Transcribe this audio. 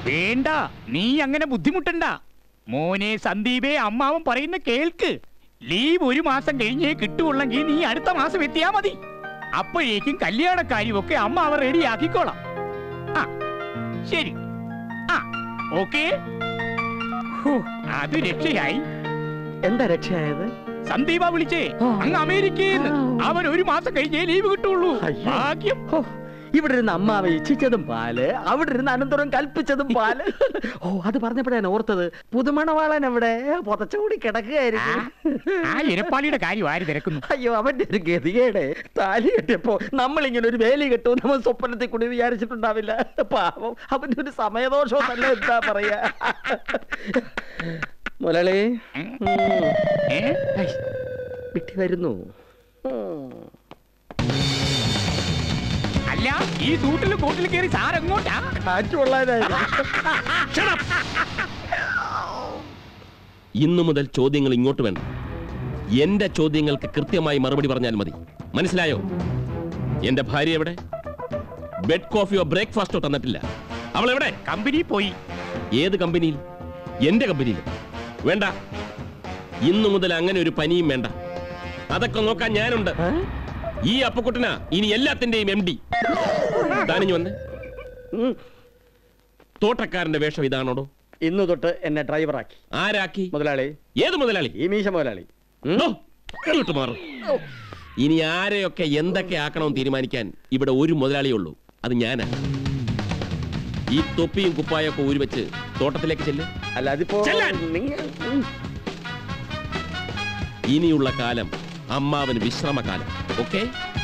വേണ്ട നീ അങ്ങനെ ബുദ്ധിമുട്ടണ്ട മോനെ സന്ദീപേ അമ്മാവൻ പറയുന്ന കേൾക്ക് ലീവ് ഒരു മാസം കഴിഞ്ഞേ കിട്ടുള്ളെങ്കിൽ നീ അടുത്ത മാസം എത്തിയാ മതി അപ്പോഴേക്കും കല്യാണക്കാര്യമൊക്കെ അമ്മ അവർ റെഡിയാക്കിക്കോളാം ആ ശരി ആ ഓക്കെ അത് രക്ഷയായി എന്താ രക്ഷയായത് സന്ദീപ വിളിച്ചേ ആ. അങ്ങ് അമേരിക്കയിൽ നിന്ന്. ആ. അവൻ ഒരു മാസം കഴിഞ്ഞേ ലീവ് കിട്ടുള്ളൂ അയ്യോ. ഭാഗ്യം ഹോ, ഇവിടെ ഇരുന്ന് അമ്മാവ ഇച്ഛിച്ചതും പാല് അവിടെ ഇരുന്ന് അനന്തരം കൽപ്പിച്ചതും പാല് ഓ അത് പറഞ്ഞപ്പോഴാണ് ഓർത്തത് പുതുമണവാളൻ എവിടെ പുതച്ചുകൂടി കിടക്കുകയായിരിക്കും ആ ഇരപ്പാളിയുടെ കാര്യം ആര് തിരക്കുന്നു അയ്യോ അവന്റെ ഒരു ഗതികേടെ താലി കെട്ടിയപ്പോ നമ്മളിങ്ങനെ ഒരു വേലി കെട്ടും നമ്മൾ സ്വപ്നത്തിൽ കൂടി വിചാരിച്ചിട്ടുണ്ടാവില്ല പാവം അവന്റെ ഒരു സമയദോഷവും നല്ല എന്താ പറയാ മുരളി ഉം. ഏ? ഐ, വിട്ടി വരുന്നു ഉം. അല്ല ഈ സൂട്ടിലും കോട്ടിലും കയറി സാർ എങ്ങോട്ടാ കാറ്റ് കൊള്ളാനായിരുന്നു ഇന്നു മുതൽ ചോദ്യങ്ങൾ ഇങ്ങോട്ട് വേണ്ട എന്റെ ചോദ്യങ്ങൾക്ക് കൃത്യമായി മറുപടി പറഞ്ഞാൽ മതി മനസ്സിലായോ എന്റെ ഭാര്യ എവിടെ ബെഡ് കോഫിയോ ബ്രേക്ക്ഫാസ്റ്റോ തന്നിട്ടില്ല അവൾ എവിടെ കമ്പനി പോയി ഏത് കമ്പനിയിൽ എന്റെ കമ്പനിയിൽ വേണ്ട ഇന്നു മുതൽ അങ്ങനെ ഒരു പനിയും വേണ്ട അതൊക്കെ നോക്കാൻ ഞാനുണ്ട് ഏ? ഈ അപ്പക്കുട്ടന ഇനി എല്ലാത്തിന്റെയും എം ഡി താനിഞ്ഞു വന്ന് ഉം. തോട്ടക്കാരന്റെ വേഷം ഇതാണോടോ ഇന്നു തൊട്ട് എന്നെ ഡ്രൈവറാക്കി ആരാക്കി മുതലാളി ഏത് മുതലാളി ഈ മീശ മുതലാളി ഉം. ഓ, ഇങ്ങോട്ട് മാറും ഇനി ആരെയൊക്കെ എന്തൊക്കെ ആക്കണമെന്ന് തീരുമാനിക്കാൻ ഇവിടെ ഒരു മുതലാളിയേ ഉള്ളൂ അത് ഞാനാ ഈ തൊപ്പിയും കുപ്പായൊക്കെ ഊരി വെച്ച് തോട്ടത്തിലേക്ക് ചെല്ല് അല്ല അതിപ്പോ ചെല്ലാൻ. നിങ്ങ ഉം. ഇനിയുള്ള കാലം അമ്മാവന് വിശ്രമകാലം ഓക്കെ